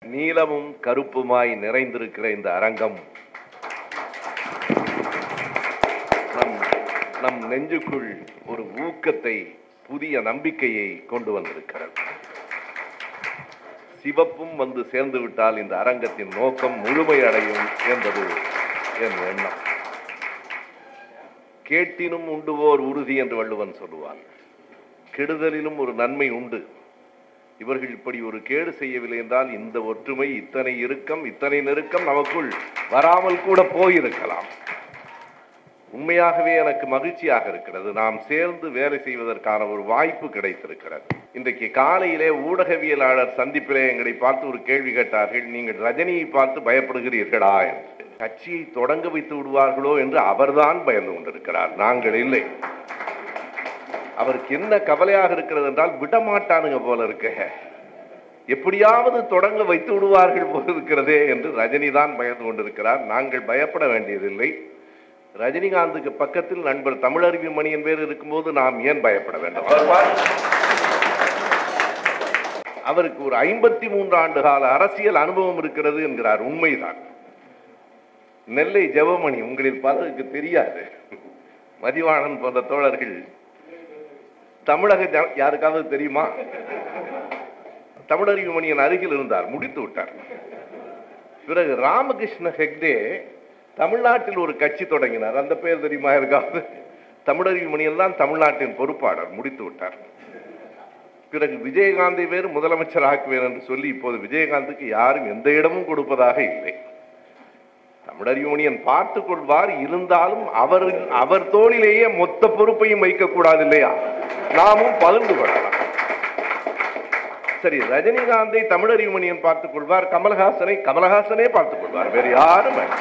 நீலமும் கருப்புமாய் நிறைந்திருக்கிற இந்த அரங்கம் நம் நம் நெஞ்சுக்குள் ஒரு ஊக்கத்தை புதிய நம்பிக்கையை கொண்டு வந்திருக்கிறது சிவப்பும் வந்து சேர்ந்து விட்டால் இந்த அரங்கத்தின் நோக்கம் முழுமையடையும் என்பது என் எண்ணம் கேட்டினும் உண்டுவோர் உறுதி என்று வள்ளுவன் சொல்லுவான் கெடுதலிலும் ஒரு நன்மை உண்டு இவர்கள் இப்படி ஒரு கேடு செய்யவில்லை என்றால் இந்த ஒற்றுமை இத்தனை இறுக்கம் இத்தனை நெருக்கம் நமக்குள் வராமல் கூட போயிருக்கலாம் உண்மையாகவே எனக்கு மகிழ்ச்சியாக இருக்கிறது நாம் சேர்ந்து வேலை செய்வதற்கான ஒரு வாய்ப்பு கிடைத்திருக்கிறது இன்றைக்கு காலையிலே ஊடகவியலாளர் சந்திப்பிலே எங்களை பார்த்து ஒரு கேள்வி கேட்டார்கள் நீங்கள் ரஜினியை பார்த்து பயப்படுகிறீர்களா என்று கட்சியை தொடங்க வைத்து விடுவார்களோ என்று அவர்தான் பயந்து கொண்டிருக்கிறார் நாங்கள் இல்லை அவருக்கு என்ன கவலையாக இருக்கிறது என்றால் விடமாட்டானுங்க போல இருக்க எப்படியாவது தொடங்க வைத்து விடுவார்கள் போல இருக்கிறதே என்று ரஜினி தான் பயந்து கொண்டிருக்கிறார் நாங்கள் பயப்பட வேண்டியதில்லை ரஜினிகாந்துக்கு பக்கத்தில் நண்பர் தமிழறிவி மணியன் பேர் இருக்கும்போது நாம் ஏன் பயப்பட வேண்டும் அவர் பாரு. அவருக்கு ஒரு ஐம்பத்தி மூன்று ஆண்டு கால அரசியல் அனுபவம் இருக்கிறது என்கிறார் உண்மைதான் நெல்லை ஜெவமணி உங்களில் பலருக்கு தெரியாது மதிவாணன் போன்ற தோழர்கள் தமிழக ஜன- யாருக்காவது தெரியுமா தமிழறிவு மணியன் அருகில் இருந்தார் முடித்து விட்டார் பிறகு ராமகிருஷ்ண ஹெக்டே தமிழ்நாட்டில் ஒரு கட்சி தொடங்கினார் அந்த பேர் தெரியுமா இருக்காது தமிழறிவு மணியன் தான் தமிழ்நாட்டின் பொறுப்பாளர் முடித்து விட்டார் பிறகு விஜயகாந்தை வேறு முதலமைச்சர் ஆக்குவேன் என்று சொல்லி இப்போது விஜயகாந்துக்கு யாரும் எந்த இடமும் கொடுப்பதாக இல்லை தமிழறிவு மணியன் பார்த்துக் கொள்வார் இருந்தாலும் அவர் அவர் தோளிலேயே மொத்த பொறுப்பையும் வைக்கக்கூடாது இல்லையா நாமும் பகிர்ந்து கொள்ளலாம் சரி ரஜினிகாந்தை தமிழறிவு மணியன் பார்த்துக் கொள்வார் கமலஹாசனை கமலஹாசனே பார்த்துக் கொள்வார் வேறு யாரும் வேண்டாம்.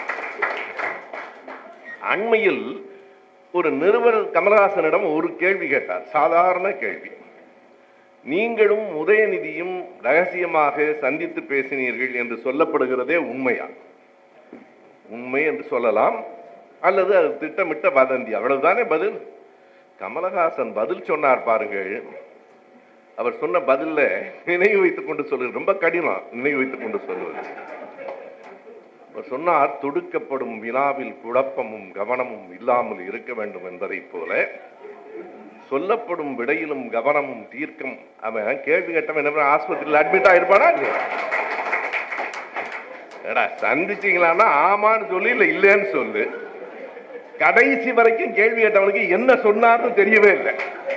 அண்மையில் ஒரு நிருபர் கமலஹாசனிடம் ஒரு கேள்வி கேட்டார் சாதாரண கேள்வி நீங்களும் உதயநிதியும் ரகசியமாக சந்தித்து பேசினீர்கள் என்று சொல்லப்படுகிறதே உண்மையா உண்மை என்று சொல்லலாம் அல்லது அது திட்டமிட்ட வதந்தி அவ்வளவுதானே பதில் கமலஹாசன் பதில் சொன்னார் பாருங்கள் அவர் சொன்ன பதில்ல நினைவு வைத்துக் கொண்டு சொல்லுவது ரொம்ப கடினம் நினைவு வைத்துக் கொண்டு சொல்லுவது அவர் சொன்னார் தொடுக்கப்படும் வினாவில் குழப்பமும் கவனமும் இல்லாமல் இருக்க வேண்டும் என்பதைப் போல சொல்லப்படும் விடையிலும் கவனமும் தீர்க்கம் அவன் கேள்வி கேட்டவன் என்ன ஆஸ்பத்திரியில் அட்மிட் ஆயிருப்பானா இல்லையா ஏடா சந்திச்சீங்களான்னா ஆமான்னு சொல்லு இல்ல இல்லைன்னு சொல்லு கடைசி வரைக்கும் கேள்வி கேட்டவனுக்கு என்ன சொன்னார்னு தெரியவே இல்லை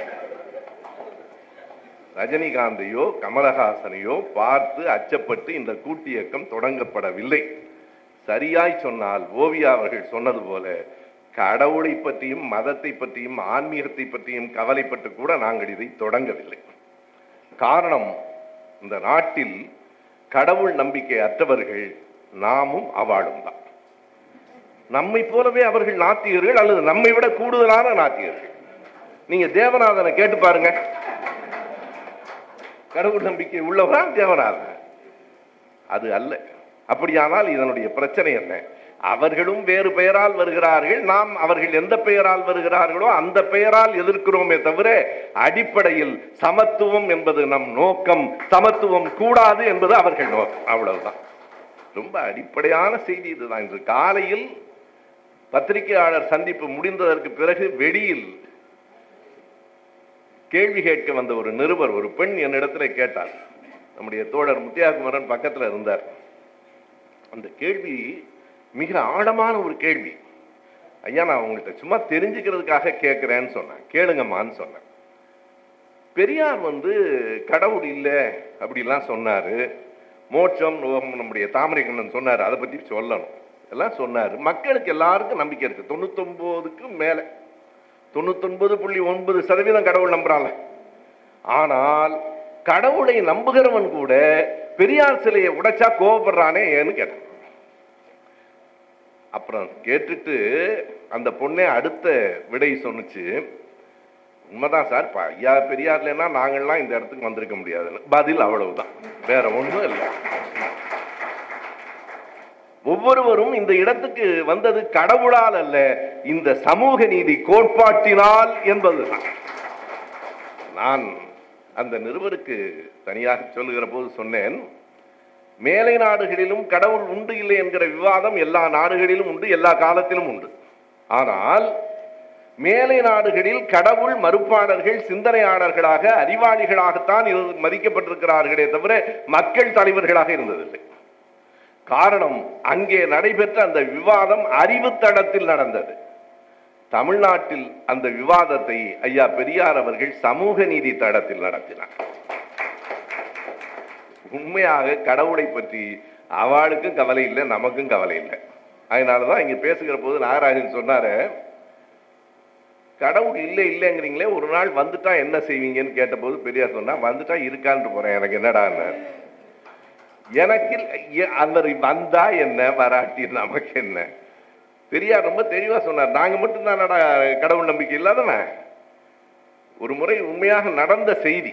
ரஜினிகாந்தையோ கமலஹாசனையோ பார்த்து அச்சப்பட்டு இந்த கூட்டு இயக்கம் தொடங்கப்படவில்லை சரியாய் சொன்னால் ஓவியா அவர்கள் சொன்னது போல கடவுளை பற்றியும் மதத்தை பற்றியும் ஆன்மீகத்தை பற்றியும் கவலைப்பட்டு கூட நாங்கள் இதை தொடங்கவில்லை காரணம் இந்த நாட்டில் கடவுள் நம்பிக்கை அற்றவர்கள் நாமும் அவாளும் தான் நம்மை போலவே அவர்கள் நாத்திகர்கள் அல்லது நம்மை விட கூடுதலான நாத்திகர்கள் நீங்க தேவநாதனை கேட்டு பாருங்க கடவுள் நம்பிக்கை உள்ளவரா தேவநாதன் அது அல்ல அப்படியானால் இதனுடைய பிரச்சனை என்ன அவர்களும் வேறு பெயரால் வருகிறார்கள் நாம் அவர்கள் எந்த பெயரால் வருகிறார்களோ அந்த பெயரால் எதிர்க்கிறோமே தவிர அடிப்படையில் சமத்துவம் என்பது நம் நோக்கம் சமத்துவம் கூடாது என்பது அவர்கள் நோக்கம் அவ்வளவுதான் ரொம்ப அடிப்படையான செய்தி இதுதான் இன்று காலையில் பத்திரிகையாளர் சந்திப்பு முடிந்ததற்கு பிறகு வெளியில் கேள்வி கேட்க வந்த ஒரு நிருபர் ஒரு பெண் என்னிடத்துல கேட்டார் நம்முடைய தோழர் முத்தியாகுமரன் பக்கத்துல இருந்தார் அந்த கேள்வி மிக ஆழமான ஒரு கேள்வி ஐயா நான் உங்கள்கிட்ட சும்மா தெரிஞ்சுக்கிறதுக்காக கேட்கிறேன்னு சொன்னேன் கேளுங்கம்மான்னு சொன்னேன் பெரியார் வந்து கடவுள் இல்லை அப்படிலாம் சொன்னாரு மோட்சம் நோகம் நம்முடைய தாமரை கண்ணன் சொன்னார் அதை பத்தி சொல்லணும் எல்லாம் சொன்னாரு மக்களுக்கு எல்லாருக்கும் நம்பிக்கை இருக்கு தொண்ணூத்தொன்பதுக்கு மேல தொண்ணூத்தொன்பது புள்ளி ஒன்பது சதவீதம் கடவுள் நம்புறாங்க ஆனால் கடவுளை நம்புகிறவன் கூட பெரியார் சிலையை உடைச்சா கோவப்படுறானே ஏன்னு கேட்டான் அப்புறம் கேட்டுட்டு அந்த பொண்ணே அடுத்த விடை சொன்னுச்சு உண்மைதான் சார் ப- ஐயா பெரியார்லன்னா நாங்கள்லாம் இந்த இடத்துக்கு வந்திருக்க முடியாதுன்னு பதில் அவ்வளவுதான் வேற ஒண்ணும் இல்லை ஒவ்வொருவரும் இந்த இடத்துக்கு வந்தது கடவுளால் அல்ல இந்த சமூக நீதி கோட்பாட்டினால் என்பதுதான் நான் அந்த நிருபருக்கு தனியாக சொல்லுகிற போது சொன்னேன் மேலை நாடுகளிலும் கடவுள் உண்டு இல்லை என்கிற விவாதம் எல்லா நாடுகளிலும் உண்டு எல்லா காலத்திலும் உண்டு ஆனால் மேலை நாடுகளில் கடவுள் மறுப்பாளர்கள் சிந்தனையாளர்களாக அறிவாளிகளாகத்தான் இரு- மதிக்கப்பட்டிருக்கிறார்களே தவிர மக்கள் தலைவர்களாக இருந்ததில்லை காரணம் அங்கே நடைபெற்ற அந்த விவாதம் அறிவு தடத்தில் நடந்தது தமிழ்நாட்டில் அந்த விவாதத்தை ஐயா பெரியார் அவர்கள் சமூக நீதி தடத்தில் நடத்தினார் உண்மையாக கடவுளை பற்றி அவளுக்கும் கவலை இல்லை நமக்கும் கவலை இல்லை அதனாலதான் இங்க பேசுகிற போது நாகராஜன் சொன்னாரு கடவுள் இல்லை இல்லைங்கிறீங்களே ஒரு நாள் வந்துட்டா என்ன செய்வீங்கன்னு கேட்டபோது பெரியார் சொன்னா வந்துட்டா இருக்கான்ட்டு போறேன் எனக்கு என்னடான்னு எனக்கு இல்ல- எ- அவர் வந்தா என்ன வராட்டி நமக்கு என்ன பெரியார் ரொம்ப தெளிவா சொன்னார் நாங்க மட்டும் தானடா கடவுள் நம்பிக்கை இல்லாதவன் ஒரு முறை உண்மையாக நடந்த செய்தி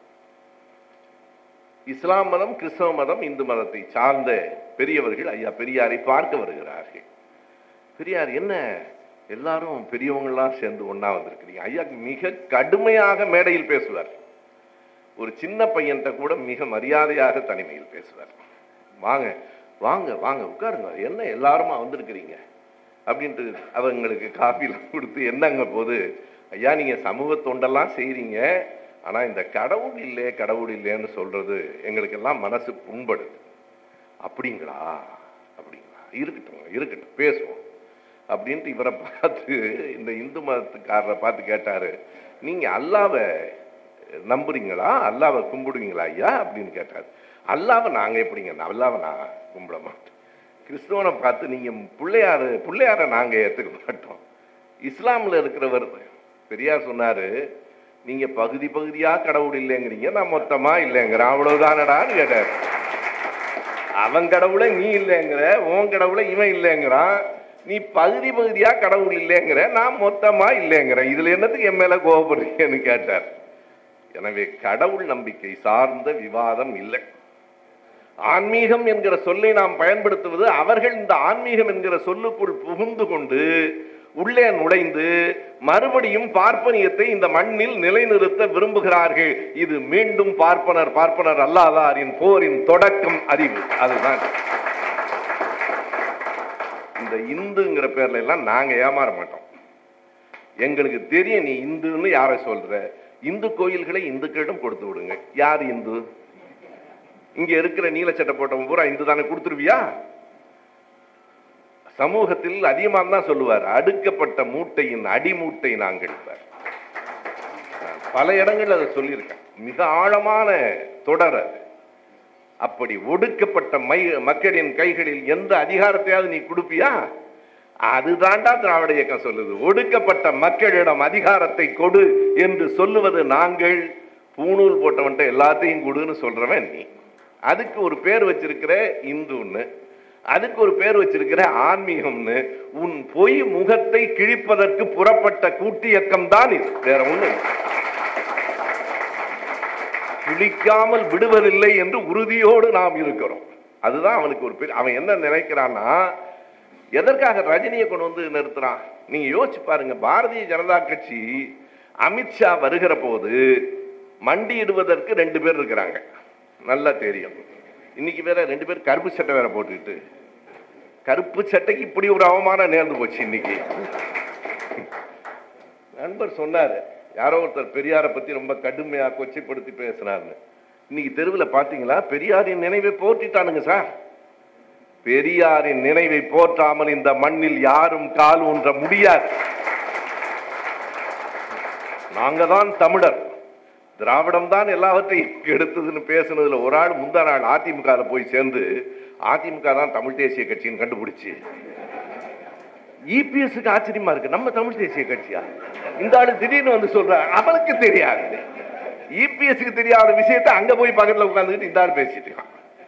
இஸ்லாம் மதம் கிறிஸ்தவ மதம் இந்து மதத்தை சார்ந்த பெரியவர்கள் ஐயா பெரியாரை பார்க்க வருகிறார்கள் பெரியார் என்ன எல்லாரும் பெரியவங்களாம் சேர்ந்து ஒண்ணா வந்திருக்கிறீங்க ஐயா மிக கடுமையாக மேடையில் பேசுவார் ஒரு சின்ன பையன்கிட்ட கூட மிக மரியாதையாக தனிமையில் பேசுவார் வாங்க வாங்க வாங்க உட்காருங்க என்ன எல்லாருமா வந்திருக்கிறீங்க அப்படின்ட்டு அவங்களுக்கு காஃபிலாம் கொடுத்து என்னங்க போது ஐயா நீங்க சமூக தொண்டெல்லாம் செய்றீங்க ஆனா இந்த கடவுள் இல்லை கடவுள் இல்லைன்னு சொல்றது எங்களுக்கெல்லாம் மனசு புண்படுது அப்படிங்களா அப்படிங்களா இருக்கட்டும் இருக்கட்டும் பேசுவோம் அப்படின்ட்டு இவரை பார்த்து இந்த இந்து மதத்துக்காரரை பார்த்து கேட்டாரு நீங்க அல்லாவை நம்புறீங்களா அல்லாவை கும்பிடுவீங்களா ஐயா அப்படின்னு கேட்டார் அல்லாவை நாங்க எப்படிங்க அல்லாவை நான் கும்பிட மாட்டோம் கிறிஸ்துவனை பார்த்து நீங்க பிள்ளையாரு பிள்ளையார நாங்க ஏத்துக்க மாட்டோம் இஸ்லாம்ல இருக்கிறவர் பெரியார் சொன்னாரு நீங்க பகுதி பகுதியா கடவுள் இல்லைங்கிறீங்க நான் மொத்தமா இல்லைங்கிறேன் அவ்வளவுதானடான்னு கேட்டார் அவன் கடவுளை நீ இல்லைங்கிற உன் கடவுளை இவன் இல்லைங்கிறான் நீ பகுதி பகுதியா கடவுள் இல்லைங்கிற நான் மொத்தமா இல்லைங்கிறேன் இதுல என்னத்துக்கு என் மேல கோபப்படுறீங்கன்னு கேட்டார் எனவே கடவுள் நம்பிக்கை சார்ந்த விவாதம் இல்லை ஆன்மீகம் என்கிற சொல்லை நாம் பயன்படுத்துவது அவர்கள் இந்த ஆன்மீகம் என்கிற சொல்லுக்குள் புகுந்து கொண்டு உள்ளே நுழைந்து மறுபடியும் பார்ப்பனியத்தை இந்த மண்ணில் நிலைநிறுத்த விரும்புகிறார்கள் இது மீண்டும் பார்ப்பனர் பார்ப்பனர் அல்லாதாரின் போரின் தொடக்கம் அறிவு அதுதான் இந்த இந்துங்கிற பேர்ல எல்லாம் நாங்க ஏமாற மாட்டோம் எங்களுக்கு தெரியும் நீ இந்துன்னு யாரை சொல்ற இந்து கோயில்களை இந்துக்களிடம் கொடுத்து விடுங்க யார் இந்து இங்க இருக்கிற நீல சட்டை போட்டவன் பூரா இந்து தானே கொடுத்துருவியா சமூகத்தில் அதிகமாக தான் சொல்லுவார் அடுக்கப்பட்ட மூட்டையின் அடிமூட்டை நாங்கள் பார். நான் பல இடங்கள்ல அதை சொல்லியிருக்கேன் மிக ஆழமான தொடர் அது அப்படி ஒடுக்கப்பட்ட மை மக்களின் கைகளில் எந்த அதிகாரத்தையாவது நீ கொடுப்பியா அதுதான்டா திராவிட இயக்கம் சொல்லுது ஒடுக்கப்பட்ட மக்களிடம் அதிகாரத்தை கொடு என்று சொல்லுவது நாங்கள் பூணூல் போட்டவன்ட்ட எல்லாத்தையும் கொடுன்னு சொல்றவன் நீ அதுக்கு ஒரு பேர் வச்சிருக்கிற இந்துன்னு அதுக்கு ஒரு பேர் வச்சிருக்கிற ஆன்மீகம்னு உன் பொய் முகத்தை கிழிப்பதற்கு புறப்பட்ட கூட்டியக்கம் தான் இது வேற ஒண்ணு இல்லை. கிழிக்காமல் விடுவதில்லை என்று உறுதியோடு நாம் இருக்கிறோம் அதுதான் அவனுக்கு ஒரு பெரிய அவன் என்ன நினைக்கிறான்னா எதற்காக ரஜினியை கொண்டு வந்து நிறுத்துறான் நீங்க யோசிச்சு பாருங்க பாரதிய ஜனதா கட்சி அமித்ஷா வருகிற போது மண்டியிடுவதற்கு ரெண்டு பேர் இருக்கிறாங்க நல்லா தெரியும் இன்னைக்கு வேற ரெண்டு பேர் கருப்பு சட்டை வேற போட்டுக்கிட்டு கருப்பு சட்டைக்கு இப்படி ஒரு அவமானம் நேர்ந்து போச்சு இன்னைக்கு நண்பர் சொன்னாரு யாரோ ஒருத்தர் பெரியாரை பத்தி ரொம்ப கடுமையா கொச்சைப்படுத்தி பேசினார்னு இன்னைக்கு தெருவில் பாத்தீங்களா பெரியாரின் நினைவை போற்றிட்டானுங்க சார் பெரியாரின் நினைவை போற்றாமல் இந்த மண்ணில் யாரும் கால் ஊன்ற முடியாது நாங்க தான் தமிழர் திராவிடம் தான் எல்லாவற்றையும் எடுத்ததுன்னு பேசுனதுல ஒரு ஆள் முந்தா நாள் அதிமுக போய் சேர்ந்து அதிமுக தான் தமிழ் தேசிய கட்சின்னு கண்டுபிடிச்சு இபிஎஸ்க்கு ஆச்சரியமா இருக்கு நம்ம தமிழ் தேசிய கட்சியா இந்த ஆளு திடீர்னு வந்து சொல்ற அவனுக்கு தெரியாது இபிஎஸ்க்கு தெரியாத விஷயத்தை அங்க போய் பக்கத்துல உட்கார்ந்துக்கிட்டு இந்த ஆள் பேசிட்டு இருக்கான்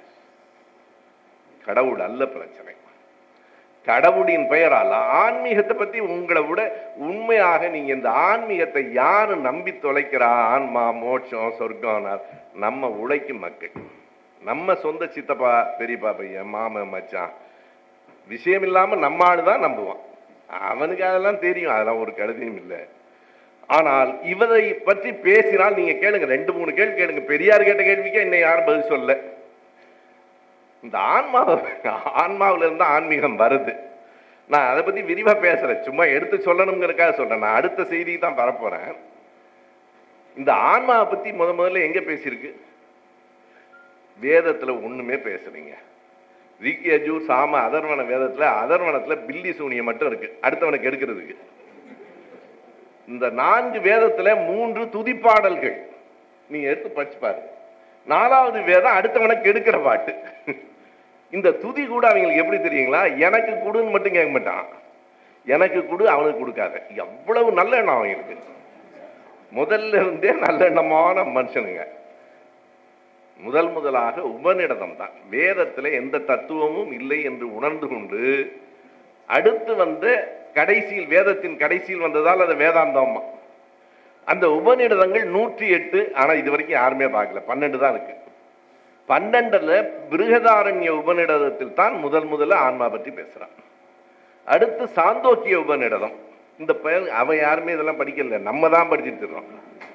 கடவுள் அல்ல பிரச்சனை கடவுளின் பெயரால் ஆன்மீகத்தை பத்தி உங்களை விட உண்மையாக நீங்க இந்த ஆன்மீகத்தை யாரு நம்பி தொலைக்கிறா ஆன்மா மோட்சம் சொர்க்கம் நம்ம உழைக்கும் மக்கள் நம்ம சொந்த சித்தப்பா பெரியப்பா பையன் மாமன் மச்சான் விஷயம் இல்லாம நம்ம ஆளு தான் நம்புவான் அவனுக்கு அதெல்லாம் தெரியும் அதெல்லாம் ஒரு கழுதியும் இல்லை ஆனால் இவரை பற்றி பேசினால் நீங்க கேளுங்க ரெண்டு மூணு கேள்வி கேளுங்க பெரியார் கேட்ட கேள்விக்கே இன்னும் யாரும் பதில் சொல்ல இந்த ஆன்மா ஆன்மாவில இருந்து ஆன்மீகம் வருது நான் அதை பத்தி விரிவா பேசுறேன் சும்மா எடுத்து சொல்லணுங்கிறதுக்காக சொல்றேன் நான் அடுத்த செய்தி தான் பரப்போறேன் இந்த ஆன்மாவை பத்தி முத முதல்ல எங்க பேசியிருக்கு வேதத்துல ஒண்ணுமே பேசுறீங்க ரிக் யஜூர் சாம அதர்வன வேதத்துல அதர்வனத்துல பில்லி சூனியம் மட்டும் இருக்கு அடுத்தவனுக்கு எடுக்கிறதுக்கு இந்த நான்கு வேதத்துல மூன்று துதிப்பாடல்கள் நீங்க எடுத்து படிச்சு பாருங்க நாலாவது வேதம் அடுத்தவனுக்கு எடுக்கிற பாட்டு இந்த துதி கூட அவங்களுக்கு எப்படி தெரியுங்களா எனக்கு கொடுன்னு மட்டும் கேட்க மாட்டான் எனக்கு கொடு அவனுக்கு கொடுக்காத எவ்வளவு நல்ல எண்ணம் அவங்களுக்கு முதல்ல இருந்தே நல்ல எண்ணமான மனுஷனுங்க முதல் முதலாக உபநிடதம் தான் வேதத்துல எந்த தத்துவமும் இல்லை என்று உணர்ந்து கொண்டு அடுத்து வந்த கடைசியில் வேதத்தின் கடைசியில் வந்ததால் அது வேதாந்தம் அந்த உபநிடதங்கள் நூற்றி எட்டு ஆனா இது வரைக்கும் யாருமே பார்க்கல பன்னெண்டு தான் இருக்கு பன்னெண்டுல பிருகதாரண்ய உபநிடதத்தில் தான் முதல் முதல்ல ஆன்மா பற்றி பேசுறான் அடுத்து சாந்தோக்கிய உபநிடதம் இந்த பெயர் அவன் யாருமே இதெல்லாம் படிக்கல நம்ம தான் படிச்சுட்டு இருக்கோம்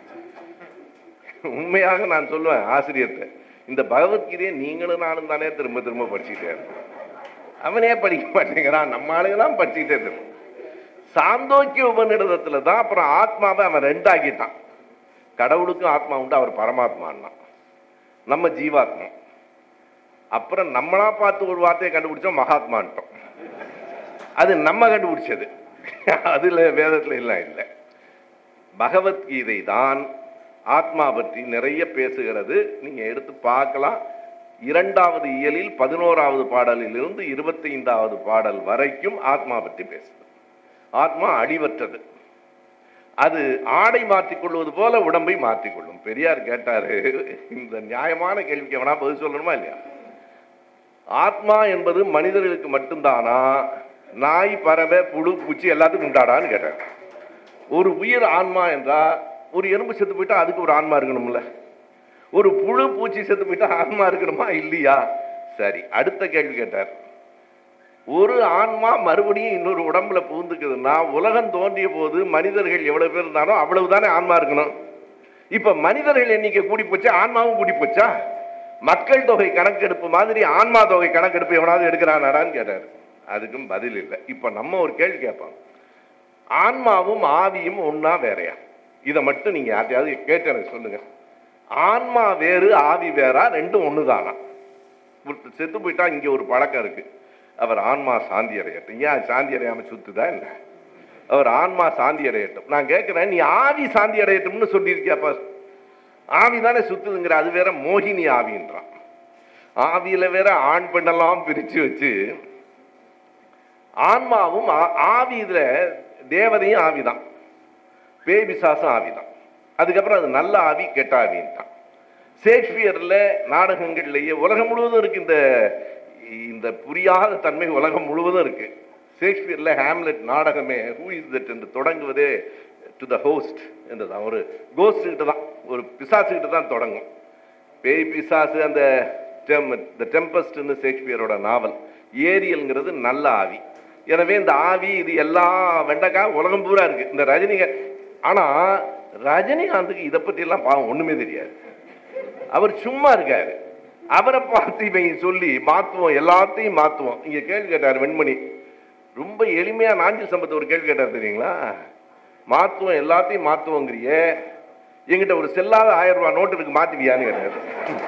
உண்மையாக நான் சொல்லுவேன் ஆசிரியர்கிட்ட இந்த பகவத்கீதையை நீங்களும் நானும் தானே திரும்ப திரும்ப படிச்சுக்கிட்டே இருக்கோம் அவனே படிக்க மாட்டேங்கிறான் நம்ம ஆளுங்க தான் படிச்சுக்கிட்டே இருக்கோம் சாந்தோக்கிய உபநிடதத்துல தான் அப்புறம் ஆத்மாவை அவன் ரெண்டாக்கிட்டான் கடவுளுக்கும் ஆத்மா உண்டு அவர் பரமாத்மான்னா நம்ம ஜீவாத்மா அப்புறம் நம்மளா பார்த்து ஒரு வார்த்தையை கண்டுபிடிச்சோம் மகாத்மான்ட்டோம் அது நம்ம கண்டுபிடிச்சது அதுல வேதத்துல எல்லாம் இல்லை பகவத்கீதை தான் ஆத்மா பற்றி நிறைய பேசுகிறது நீங்க எடுத்து பார்க்கலாம் இரண்டாவது இயலில் பதினோராவது பாடலில் இருந்து இருபத்தி ஐந்தாவது பாடல் வரைக்கும் ஆத்மா பற்றி பேசுது ஆத்மா அடிவற்றது அது ஆடை மாற்றிக்கொள்வது போல உடம்பை மாற்றிக்கொள்ளும் பெரியார் கேட்டாரு இந்த நியாயமான கேள்விக்கு எவனா பதில் சொல்லணுமா இல்லையா ஆத்மா என்பது மனிதர்களுக்கு மட்டும்தானா நாய் பறவை புழு பூச்சி எல்லாத்துக்கும் உண்டாடான்னு கேட்டார் ஒரு உயிர் ஆன்மா என்றா ஒரு எறும்பு செத்து போயிட்டா அதுக்கு ஒரு ஆன்மா இருக்கணும்ல ஒரு புழு பூச்சி செத்து போயிட்டா ஆன்மா இருக்கணுமா இல்லையா சரி அடுத்த கேள்வி கேட்டார் ஒரு ஆன்மா மறுபடியும் இன்னொரு உடம்புல புகுந்துக்குதுன்னா உலகம் தோன்றிய போது மனிதர்கள் எவ்வளவு பேர் இருந்தானோ அவ்வளவுதானே ஆன்மா இருக்கணும் இப்ப மனிதர்கள் எண்ணிக்கை கூடி போச்சா ஆன்மாவும் கூடி போச்சா மக்கள் தொகை கணக்கெடுப்பு மாதிரி ஆன்மா தொகை கணக்கெடுப்பு எவனாவது எடுக்கிறானாடான்னு கேட்டார் அதுக்கும் பதில் இல்லை இப்ப நம்ம ஒரு கேள்வி கேட்போம் ஆன்மாவும் ஆவியும் ஒன்னா வேறையா இதை மட்டும் நீங்க யார்ட்டையாவது கேட்டு எனக்கு சொல்லுங்க ஆன்மா வேறு ஆவி வேறா ரெண்டும் ஒண்ணுதானா ஒருத்தர் செத்து போயிட்டா இங்க ஒரு பழக்கம் இருக்கு அவர் ஆன்மா சாந்தி அடையட்டும் ஏன் சாந்தி அடையாம சுத்துதா என்ன அவர் ஆன்மா சாந்தி அடையட்டும் நான் கேட்கிறேன் நீ ஆவி சாந்தி அடையட்டும்னு சொல்லியிருக்கியாப்பா ஆவி தானே சுத்துதுங்கிற அது வேற மோகினி ஆவின்றான் ஆவியில வேற ஆண் பெண்ணெல்லாம் பிரிச்சு வச்சு ஆன்மாவும் ஆ- ஆவி இதுல தேவதையும் ஆவிதான் பேய் பிசாசும் ஆவிதான் அதுக்கப்புறம் அது நல்ல ஆவி கெட்ட ஆவின்ட்டான் ஷேக்ஸ்பியர்ல நாடகங்கள்லயே உலகம் முழுவதும் இருக்கு இந்த இந்த புரியாத தன்மை உலகம் முழுவதும் இருக்கு ஷேக்ஸ்பியர்ல ஹேம்லெட் நாடகமே ஹூ இஸ் தட் என்று தொடங்குவதே டு த ஹோஸ்ட் என்றுதான் ஒரு கோஸ்ட் கிட்ட தான் ஒரு பிசாசு கிட்ட தான் தொடங்கும் பேய் பிசாசு அந்த த டெம்பஸ்ட்னு ஷேக்ஸ்பியரோட நாவல் ஏரியல்ங்கிறது நல்ல ஆவி எனவே இந்த ஆவி இது எல்லாம் வெண்டைக்காய் உலகம் பூரா இருக்கு இந்த ரஜினிக ஆனா ரஜினிகாந்துக்கு இதை பத்தி எல்லாம் பாவம் ஒண்ணுமே தெரியாது அவர் சும்மா இருக்காரு அவரை பார்த்து இவங்க சொல்லி மாத்துவோம் எல்லாத்தையும் மாத்துவோம் இங்க கேள்வி கேட்டார் வெண்மணி ரொம்ப எளிமையா நாஞ்சில் சம்பத் ஒரு கேள்வி கேட்டார் தெரியுங்களா மாத்துவோம் எல்லாத்தையும் மாத்துவோங்கிறியே எங்கிட்ட ஒரு செல்லாத ஆயிரம் ரூபாய் நோட்டு இருக்கு மாத்துவியான்னு கேட்டாரு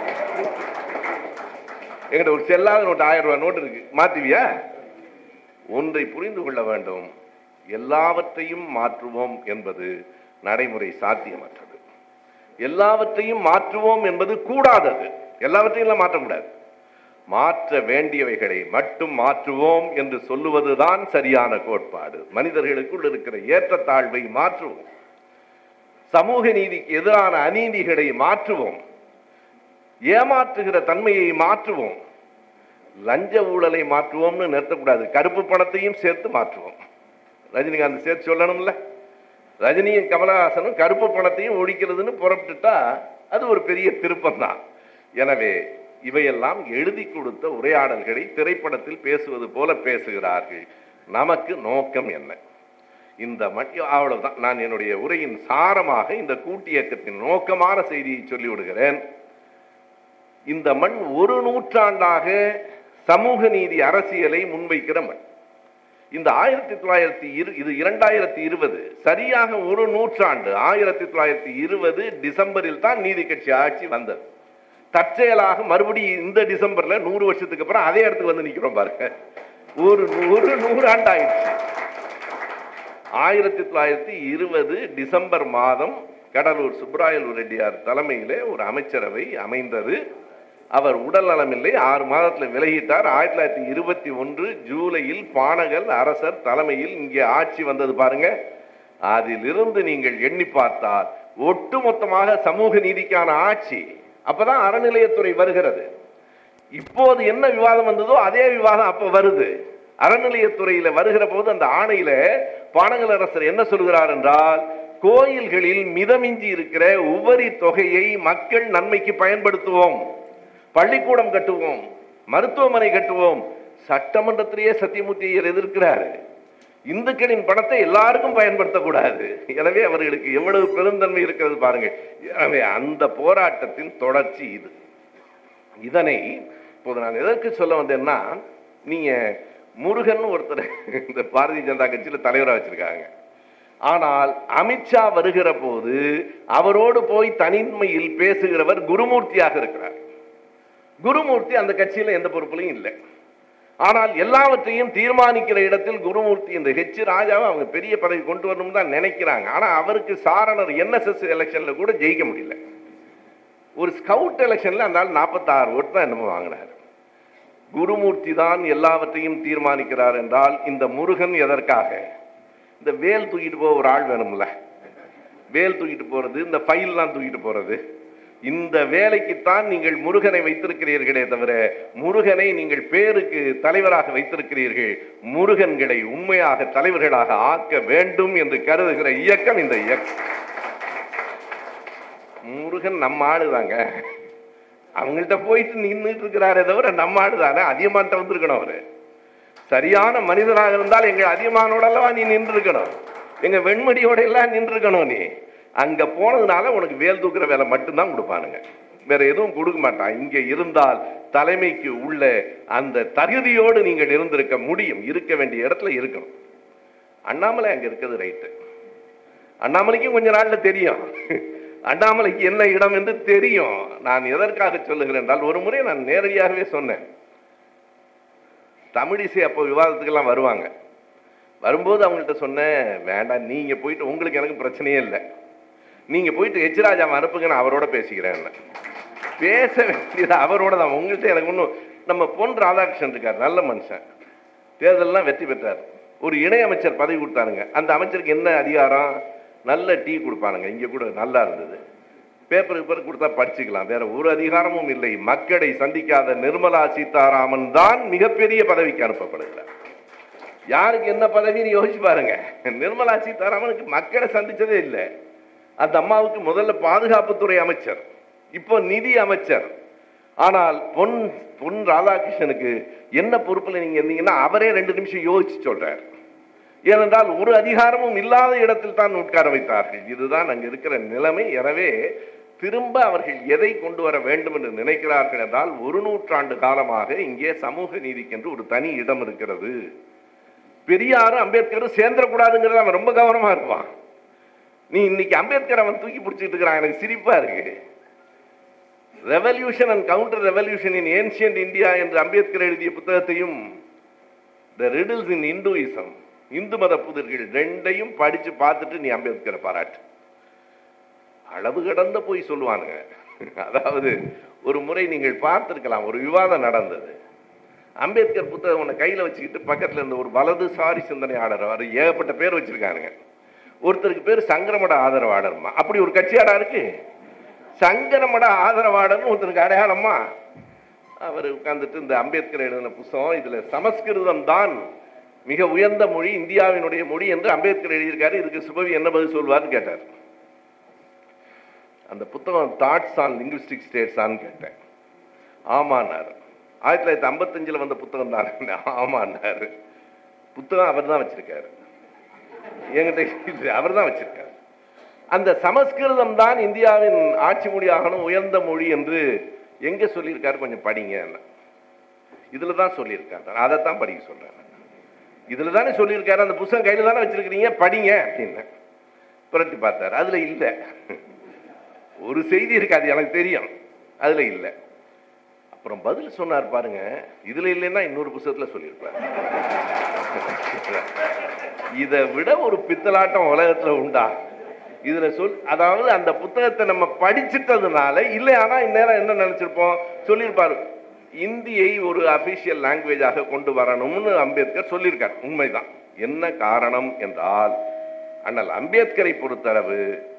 எங்கிட்ட ஒரு செல்லாத நோட்டு ஆயிரம் ரூபாய் நோட்டு இருக்கு மாத்துவியா ஒன்றை புரிந்து கொள்ள வேண்டும் எல்லாவற்றையும் மாற்றுவோம் என்பது நடைமுறை சாத்தியமற்றது எல்லாவற்றையும் மாற்றுவோம் என்பது கூடாதது எல்லாவற்றையும் எல்லாம் மாற்றக்கூடாது மாற்ற வேண்டியவைகளை மட்டும் மாற்றுவோம் என்று சொல்லுவதுதான் சரியான கோட்பாடு மனிதர்களுக்குள் இருக்கிற ஏற்றத்தாழ்வை மாற்றுவோம் சமூக நீதிக்கு எதிரான அநீதிகளை மாற்றுவோம் ஏமாற்றுகிற தன்மையை மாற்றுவோம் லஞ்ச ஊழலை மாற்றுவோம்னு நிறுத்தக்கூடாது கருப்பு பணத்தையும் சேர்த்து மாற்றுவோம் ரஜினிகாந்த் சேர்த்து சொல்லணும்ல ரஜினியும் கமலஹாசனும் கருப்பு பணத்தையும் ஒழிக்கிறதுன்னு புறப்பட்டுட்டா அது ஒரு பெரிய திருப்பம் தான் எனவே இவையெல்லாம் எழுதி கொடுத்த உரையாடல்களை திரைப்படத்தில் பேசுவது போல பேசுகிறார்கள் நமக்கு நோக்கம் என்ன இந்த மட்டும் அவ்வளவுதான் நான் என்னுடைய உரையின் சாரமாக இந்த கூட்டியக்கத்தின் நோக்கமான செய்தியை சொல்லி விடுகிறேன் இந்த மண் ஒரு நூற்றாண்டாக சமூக நீதி அரசியலை முன்வைக்கிற மண் இந்த ஆயிரத்தி தொள்ளாயிரத்தி இரு இது இரண்டாயிரத்தி இருபது சரியாக ஒரு நூற்றாண்டு ஆயிரத்தி தொள்ளாயிரத்தி இருபது டிசம்பரில் தான் நீதி கட்சி ஆட்சி வந்தது தற்செயலாக மறுபடியும் இந்த டிசம்பர்ல நூறு வருஷத்துக்கு அப்புறம் அதே இடத்துக்கு வந்து நிக்கிறோம் பாருங்க ஒரு ஒரு நூறாண்டு ஆயிடுச்சு ஆயிரத்தி தொள்ளாயிரத்தி இருபது டிசம்பர் மாதம் கடலூர் சுப்ராயலு ரெட்டியார் தலைமையிலே ஒரு அமைச்சரவை அமைந்தது அவர் உடல் நலமில்லை ஆறு மாதத்துல விலகிட்டார் ஆயிரத்தி தொள்ளாயிரத்தி இருபத்தி ஒன்று ஜூலையில் பானகல் அரசர் தலைமையில் இங்கே ஆட்சி வந்தது பாருங்க அதிலிருந்து நீங்கள் எண்ணி பார்த்தால் ஒட்டுமொத்தமாக சமூக நீதிக்கான ஆட்சி அப்பதான் அறநிலையத்துறை வருகிறது இப்போது என்ன விவாதம் வந்ததோ அதே விவாதம் அப்ப வருது அறநிலையத்துறையில வருகிற போது அந்த ஆணையில பானகல் அரசர் என்ன சொல்கிறார் என்றால் கோயில்களில் மிதமிஞ்சி இருக்கிற உபரி தொகையை மக்கள் நன்மைக்கு பயன்படுத்துவோம் பள்ளிக்கூடம் கட்டுவோம் மருத்துவமனை கட்டுவோம் சட்டமன்றத்திலேயே சத்தியமூர்த்தி ஐயர் எதிர்க்கிறாரு இந்துக்களின் பணத்தை எல்லாருக்கும் பயன்படுத்தக்கூடாது எனவே அவர்களுக்கு எவ்வளவு பெருந்தன்மை இருக்கிறது பாருங்க எனவே அந்த போராட்டத்தின் தொடர்ச்சி இது இதனை இப்போது நான் எதற்கு சொல்ல வந்தேன்னா நீங்க முருகன் ஒருத்தர் இந்த பாரதிய ஜனதா கட்சியில தலைவரா வச்சிருக்காங்க ஆனால் அமித்ஷா வருகிற போது அவரோடு போய் தனிமையில் பேசுகிறவர் குருமூர்த்தியாக இருக்கிறார் குருமூர்த்தி அந்த கட்சியில எந்த பொறுப்புலையும் இல்லை ஆனால் எல்லாவற்றையும் தீர்மானிக்கிற இடத்தில் குருமூர்த்தி இந்த ஹெச் ராஜாவை அவங்க பெரிய பதவி கொண்டு வரணும் தான் நினைக்கிறாங்க ஆனா அவருக்கு சாரணர் என்எஸ்எஸ் எலெக்ஷன்ல கூட ஜெயிக்க முடியல ஒரு ஸ்கவுட் எலெக்ஷன்ல அந்த ஆள் நாற்பத்தாறு ஓட்டு தான் என்னமோ வாங்கினார் குருமூர்த்தி தான் எல்லாவற்றையும் தீர்மானிக்கிறார் என்றால் இந்த முருகன் எதற்காக இந்த வேல் தூக்கிட்டு போக ஒரு ஆள் வேணும்ல வேல் தூக்கிட்டு போறது இந்த ஃபைல்லாம் தூக்கிட்டு போறது இந்த வேலைக்குத்தான் நீங்கள் முருகனை வைத்திருக்கிறீர்களே தவிர முருகனை நீங்கள் பேருக்கு தலைவராக வைத்திருக்கிறீர்கள் முருகன்களை உண்மையாக தலைவர்களாக ஆக்க வேண்டும் என்று கருதுகிற இயக்கம் இந்த இயக்கம் முருகன் நம்ம ஆளுதாங்க அவங்கள்ட்ட போயிட்டு நின்றுட்டு இருக்கிறாரே தவிர நம்ம ஆளுதானே அதிகமான்ட்ட வந்திருக்கணும் அவரு சரியான மனிதனாக இருந்தால் எங்க அதிகமானோட அல்லவா நீ நின்று இருக்கணும் எங்க வெண்மடியோட எல்லாம் நின்று இருக்கணும் நீ அங்க போனதுனால உனக்கு வேல் தூக்குற வேலை மட்டும்தான் கொடுப்பானுங்க வேற எதுவும் கொடுக்க மாட்டான் இங்க இருந்தால் தலைமைக்கு உள்ள அந்த தகுதியோடு நீங்கள் இருந்திருக்க முடியும் இருக்க வேண்டிய இடத்துல இருக்கணும் அண்ணாமலை அங்க இருக்கிறது ரைட்டு அண்ணாமலைக்கும் கொஞ்ச நாள்ல தெரியும் அண்ணாமலைக்கு என்ன இடம் என்று தெரியும் நான் எதற்காக சொல்லுகிறேன் என்றால் ஒரு முறை நான் நேரடியாகவே சொன்னேன் தமிழிசை அப்போ விவாதத்துக்கெல்லாம் வருவாங்க வரும்போது அவங்கள்ட்ட சொன்னேன் வேண்டாம் நீங்க போயிட்டு உங்களுக்கு எனக்கு பிரச்சனையே இல்லை நீங்க போயிட்டு எச் ராஜாவை அனுப்புங்க நான் அவரோட பேசிக்கிறேன் பேச வேண்டியது அவரோட தான் உங்கள்கிட்ட எனக்கு ஒன்றும் நம்ம பொன் ராதாகிருஷ்ணன் இருக்கார் நல்ல மனுஷன் தேர்தல்லாம் வெற்றி பெற்றார் ஒரு இணையமைச்சர் பதவி கொடுத்தாருங்க அந்த அமைச்சருக்கு என்ன அதிகாரம் நல்ல டீ கொடுப்பானுங்க இங்க கூட நல்லா இருந்தது பேப்பர் பேப்பர் கொடுத்தா படிச்சுக்கலாம் வேற ஒரு அதிகாரமும் இல்லை மக்களை சந்திக்காத நிர்மலா சீதாராமன் தான் மிகப்பெரிய பதவிக்கு அனுப்பப்படுகிறார் யாருக்கு என்ன பதவின்னு யோசிச்சு பாருங்க நிர்மலா சீதாராமனுக்கு மக்களை சந்திச்சதே இல்லை அந்த அம்மாவுக்கு முதல்ல பாதுகாப்புத்துறை அமைச்சர் இப்போ நிதி அமைச்சர் ஆனால் பொன் பொன் ராதாகிருஷ்ணனுக்கு என்ன பொறுப்புல நீங்க இருந்தீங்கன்னா அவரே ரெண்டு நிமிஷம் யோசிச்சு சொல்றார் ஏனென்றால் ஒரு அதிகாரமும் இல்லாத இடத்தில் தான் உட்கார வைத்தார்கள் இதுதான் அங்க இருக்கிற நிலைமை எனவே திரும்ப அவர்கள் எதை கொண்டு வர வேண்டும் என்று நினைக்கிறார்கள் என்றால் ஒரு நூற்றாண்டு காலமாக இங்கே சமூக நீதிக்கென்று ஒரு தனி இடம் இருக்கிறது பெரியாரும் அம்பேத்கரும் சேர்ந்துடக்கூடாதுங்கிறது அவன் ரொம்ப கவனமா இருப்பான் நீ இன்னைக்கு அம்பேத்கர் அவன் தூக்கி பிடிச்சிட்டு இருக்கிறான் எனக்கு சிரிப்பா இருக்கு revolution and counter revolution in ancient India என்று அம்பேத்கர் எழுதிய புத்தகத்தையும் the riddles in Hinduism Hindu மத புதிர்கள் ரெண்டையும் படிச்சு பார்த்துட்டு நீ அம்பேத்கரை பாராட்டு அளவு கடந்த போய் சொல்லுவானுங்க அதாவது ஒரு முறை நீங்கள் பார்த்திருக்கலாம் ஒரு விவாதம் நடந்தது அம்பேத்கர் புத்தகம் உன்னை கையில வச்சுக்கிட்டு பக்கத்துல இருந்த ஒரு வலதுசாரி சிந்தனையாளர் அவர் ஏகப்பட்ட பேர் வச்சிருக்கானுங்க ஒருத்தருக்கு பேர் சங்கரமட ஆதரவாளர்மா அப்படி ஒரு கட்சியாடா இருக்கு சங்கரமட ஆதரவாளர்னு ஒருத்தருக்கு அடையாளமா அவர் உட்கார்ந்துட்டு இந்த அம்பேத்கர் எழுதின புஸ்தகம் இதுல சமஸ்கிருதம் தான் மிக உயர்ந்த மொழி இந்தியாவினுடைய மொழி என்று அம்பேத்கர் எழுதியிருக்காரு இதுக்கு சுபவி என்ன பதில் சொல்வார்னு கேட்டார் அந்த புத்தகம் தாட்ஸ் ஆன் லிங்குவிஸ்டிக் ஸ்டேட்ஸ் ஆன்னு கேட்டேன் ஆமான்னாரு ஆயிரத்தி தொள்ளாயிரத்தி ஐம்பத்தஞ்சுல வந்த புத்தகம் தான் ஆமான்னாரு புத்தகம் அவர் தான் வச்சிருக்காரு என்கிட்ட அவர் தான் வச்சிருக்காரு அந்த சமஸ்கிருதம் தான் இந்தியாவின் ஆட்சி மொழி ஆகணும் உயர்ந்த மொழி என்று எங்க சொல்லியிருக்காரு கொஞ்சம் படிங்க இதுல தான் சொல்லியிருக்காரு அதைத்தான் படிக்க சொல்றேன் இதுல தானே சொல்லியிருக்காரு அந்த புத்தகம் கையில தானே வச்சிருக்கிறீங்க படிங்க அப்படின்னு புரட்டி பார்த்தாரு அதுல இல்ல ஒரு செய்தி இருக்கு அது எனக்கு தெரியும் அதுல இல்ல அப்புறம் பதில் சொன்னார் பாருங்க இதுல இல்லைன்னா இன்னொரு புத்தகத்துல சொல்லியிருப்பாரு இதை விட ஒரு பித்தலாட்டம் உலகத்துல உண்டா இதுல சொல் அதாவது அந்த புத்தகத்தை நம்ம படிச்சிட்டதுனால இல்லை ஆனா இந்நேரம் என்ன நினைச்சிருப்போம் சொல்லியிருப்பாரு இந்தியை ஒரு அபிஷியல் லாங்குவேஜாக கொண்டு வரணும்னு அம்பேத்கர் சொல்லியிருக்கார் உண்மைதான் என்ன காரணம் என்றால் அண்ணல் அம்பேத்கரை பொறுத்தளவு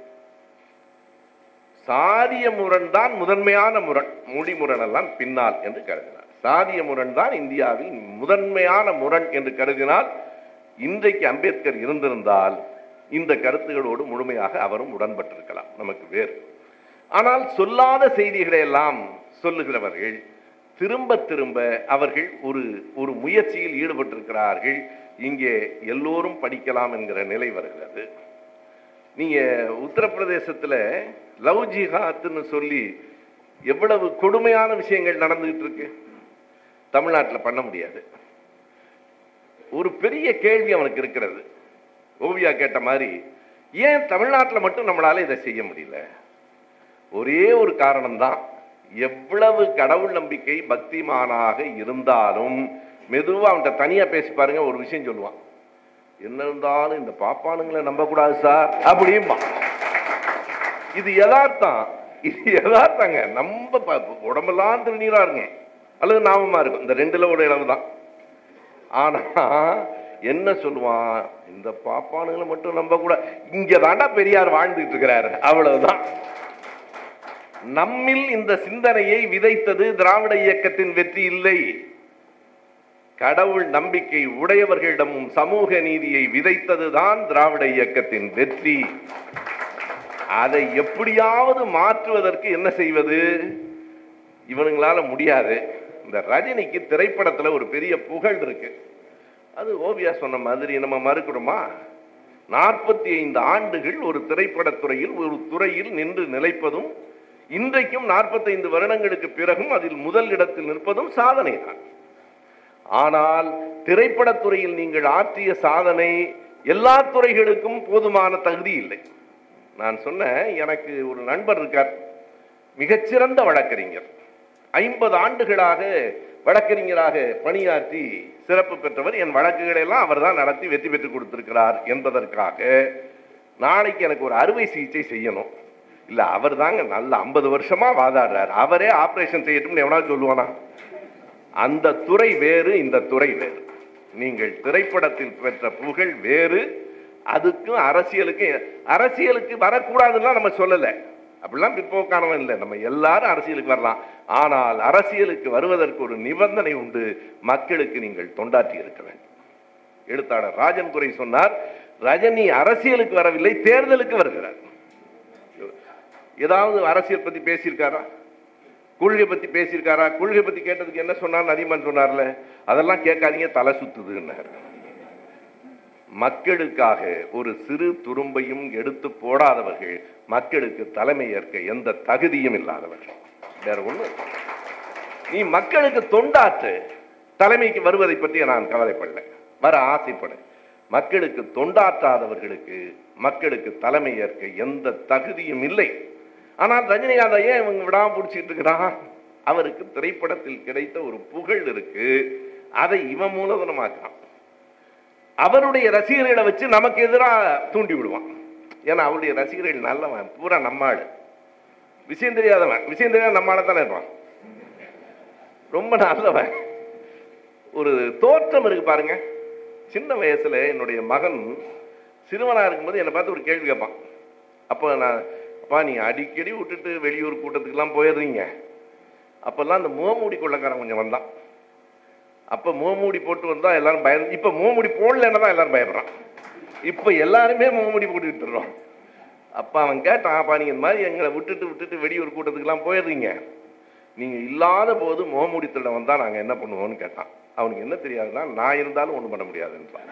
சாதிய முரண் தான் முதன்மையான முரண் மொழி முரண் எல்லாம் பின்னால் என்று கருதினார் சாதிய முரண் தான் இந்தியாவில் முதன்மையான முரண் என்று கருதினால் இன்றைக்கு அம்பேத்கர் இருந்திருந்தால் இந்த கருத்துகளோடு முழுமையாக அவரும் உடன்பட்டிருக்கலாம் நமக்கு வேறு ஆனால் சொல்லாத செய்திகளை எல்லாம் சொல்லுகிறவர்கள் திரும்ப திரும்ப அவர்கள் ஒரு ஒரு முயற்சியில் ஈடுபட்டிருக்கிறார்கள் இங்கே எல்லோரும் படிக்கலாம் என்கிற நிலை வருகிறது நீங்க உத்தரப்பிரதேசத்துல லவ் ஜிஹாத்னு சொல்லி எவ்வளவு கொடுமையான விஷயங்கள் நடந்துகிட்டு இருக்கு தமிழ்நாட்டில் பண்ண முடியாது ஒரு பெரிய கேள்வி அவனுக்கு இருக்கிறது ஓவியா கேட்ட மாதிரி ஏன் தமிழ்நாட்டில் மட்டும் நம்மளால இதை செய்ய முடியல ஒரே ஒரு காரணம்தான் எவ்வளவு கடவுள் நம்பிக்கை பக்திமானாக இருந்தாலும் மெதுவா அவன்கிட்ட தனியா பேசி பாருங்க ஒரு விஷயம் சொல்லுவான் என்ன இருந்தாலும் இந்த பாப்பானுங்களை நம்ப கூடாது சார் அப்படியுமா இது யதார்த்தம் இது யதார்த்தங்க நம்ம ப- உடம்பெல்லாம் திருநீரா இருக்கும் அல்லது நாமமா இருக்கும் இந்த ரெண்டுல ஒரு இளவு தான் ஆனா என்ன சொல்லுவான் இந்த பாப்பானுங்களை மட்டும் நம்ப கூட இங்க தாண்டா பெரியார் வாழ்ந்துட்டு இருக்கிறாரு அவ்வளவுதான் நம்மில் இந்த சிந்தனையை விதைத்தது திராவிட இயக்கத்தின் வெற்றி இல்லை கடவுள் நம்பிக்கை உடையவர்களிடமும் சமூக நீதியை விதைத்ததுதான் திராவிட இயக்கத்தின் வெற்றி அதை எப்படியாவது மாற்றுவதற்கு என்ன செய்வது இவனுங்களால முடியாது இந்த ரஜினிக்கு திரைப்படத்துல ஒரு பெரிய புகழ் இருக்கு அது ஓவியா சொன்ன மாதிரி நம்ம மறுக்கிறோமா நாற்பத்தி ஐந்து ஆண்டுகள் ஒரு திரைப்படத்துறையில் ஒரு துறையில் நின்று நிலைப்பதும் இன்றைக்கும் 45 வருடங்களுக்கு பிறகும் அதில் முதல் இடத்தில் நிற்பதும் சாதனை தான் ஆனால் திரைப்படத்துறையில் நீங்கள் ஆற்றிய சாதனை எல்லா துறைகளுக்கும் போதுமான தகுதி இல்லை நான் சொன்னேன் எனக்கு ஒரு நண்பர் இருக்கார் மிகச்சிறந்த வழக்கறிஞர் ஐம்பது ஆண்டுகளாக வழக்கறிஞராக பணியாற்றி சிறப்பு பெற்றவர் என் வழக்குகளை எல்லாம் அவர் தான் நடத்தி வெற்றி பெற்று கொடுத்திருக்கிறார் என்பதற்காக நாளைக்கு எனக்கு ஒரு அறுவை சிகிச்சை செய்யணும் இல்ல அவர் தாங்க நல்ல ஐம்பது வருஷமா வாதாடுறார் அவரே ஆபரேஷன் செய்யட்டும்னு எவனாவது சொல்லுவானா அந்த துறை வேறு இந்த துறை வேறு நீங்கள் திரைப்படத்தில் பெற்ற புகழ் வேறு அதுக்கும் அரசியலுக்கு அரசியலுக்கு வரக்கூடாதுன்னா நம்ம சொல்லல அப்படிலாம் பிற்போக்கானவன் இல்லை நம்ம எல்லாரும் அரசியலுக்கு வரலாம் ஆனால் அரசியலுக்கு வருவதற்கு ஒரு நிபந்தனை உண்டு மக்களுக்கு நீங்கள் தொண்டாற்றி இருக்க வேண்டும் எழுத்தாளர் ராஜன் குறை சொன்னார் ரஜினி அரசியலுக்கு வரவில்லை தேர்தலுக்கு வருகிறார் ஏதாவது அரசியல் பத்தி பேசியிருக்காரா கொள்கை பத்தி பேசியிருக்காரா கொள்கை பத்தி கேட்டதுக்கு என்ன சொன்னார் அதிகமான் சொன்னார்ல அதெல்லாம் கேட்காதீங்க தலை சுத்துதுன்னாரு மக்களுக்காக ஒரு சிறு துரும்பையும் எடுத்து போடாதவர்கள் மக்களுக்கு தலைமை ஏற்க எந்த தகுதியும் இல்லாதவர்கள் வேற ஒண்ணு இல்ல. நீ மக்களுக்கு தொண்டாற்று தலைமைக்கு வருவதை பற்றி நான் கவலைப்படல வர ஆசைப்பட மக்களுக்கு தொண்டாற்றாதவர்களுக்கு மக்களுக்கு தலைமை ஏற்க எந்த தகுதியும் இல்லை ஆனால் ரஜினிகாந்தை ஏன் இவங்க விடாம பிடிச்சிட்டு இருக்கிறான் அவருக்கு திரைப்படத்தில் கிடைத்த ஒரு புகழ் இருக்கு அதை இவன் மூலதனமாக்குறான் அவருடைய ரசிகர்களை வச்சு நமக்கு எதிராக தூண்டி விடுவான் ஏன்னா அவருடைய ரசிகர்கள் நல்லவன் பூரா நம்மாடு விஷயம் தெரியாதவன் விஷயம் தெரியாத நம்மால தானே இருப்பான் ரொம்ப நல்லவன் ஒரு தோற்றம் இருக்கு பாருங்க சின்ன வயசுல என்னுடைய மகன் சிறுவனா இருக்கும்போது என்னை பார்த்து ஒரு கேள்வி கேட்பான் அப்போ நான் அப்பா நீ அடிக்கடி விட்டுட்டு வெளியூர் கூட்டத்துக்குலாம் போயிடுறீங்க அப்பெல்லாம் அந்த முகமூடி கொள்ளக்காரன் கொஞ்சம் வந்தான் அப்ப முகமூடி போட்டு வந்தா எல்லாரும் பய இப்ப முகமூடி போடலன்னா தான் எல்லாரும் பயப்படுறான் இப்ப எல்லாருமே முகமூடி போட்டுக்கிட்டு இருக்கோம் அப்ப அவன் கேட்டான் அப்பா நீங்க இந்த மாதிரி எங்களை விட்டுட்டு விட்டுட்டு வெளியூர் கூட்டத்துக்குலாம் போயிடுறீங்க நீங்க இல்லாத போது முகமூடி திருடன் வந்தா நாங்க என்ன பண்ணுவோம்னு கேட்டான் அவனுக்கு என்ன தெரியாதுன்னா நான் இருந்தாலும் ஒண்ணும் பண்ண முடியாதுன்றான்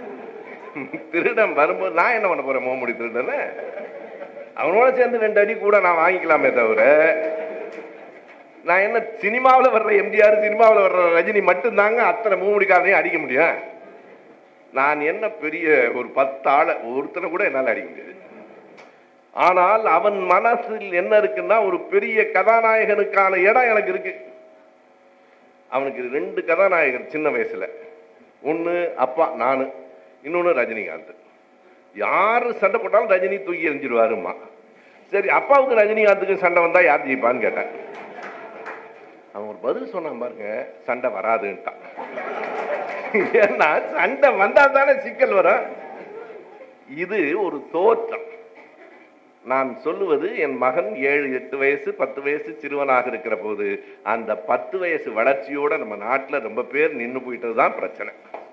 திருடன் வரும்போது நான் என்ன பண்ண போறேன் முகமூடி திருடனை அவனோட சேர்ந்து ரெண்டு அடி கூட நான் வாங்கிக்கலாமே தவிர நான் என்ன சினிமாவில் வர்ற எம்ஜிஆர் சினிமாவில் வர்ற ரஜினி மட்டும்தாங்க அத்தனை மூமுடிக்காரனையும் அடிக்க முடியும் நான் என்ன பெரிய ஒரு பத்து ஆளை ஒருத்தனை கூட என்னால் அடிக்க முடியாது ஆனால் அவன் மனசில் என்ன இருக்குன்னா ஒரு பெரிய கதாநாயகனுக்கான இடம் எனக்கு இருக்கு அவனுக்கு ரெண்டு கதாநாயகர் சின்ன வயசுல ஒன்னு அப்பா நானு இன்னொன்னு ரஜினிகாந்த் யாரு சண்டை போட்டாலும் ரஜினி தூக்கி எறிஞ்சிருவாருமா சரி அப்பாவுக்கு ரஜினிகாந்துக்கு சண்டை வந்தா யார் ஜெயிப்பான்னு கேட்டேன் அவன் ஒரு பதில் சொன்னான் பாருங்க சண்டை வராதுன்ட்டான் ஏன்னா சண்டை வந்தா தானே சிக்கல் வரும் இது ஒரு தோற்றம் நான் சொல்லுவது என் மகன் ஏழு எட்டு வயசு பத்து வயசு சிறுவனாக இருக்கிற போது அந்த பத்து வயசு வளர்ச்சியோட நம்ம நாட்டுல ரொம்ப பேர் நின்னு போயிட்டது தான் பிரச்சனை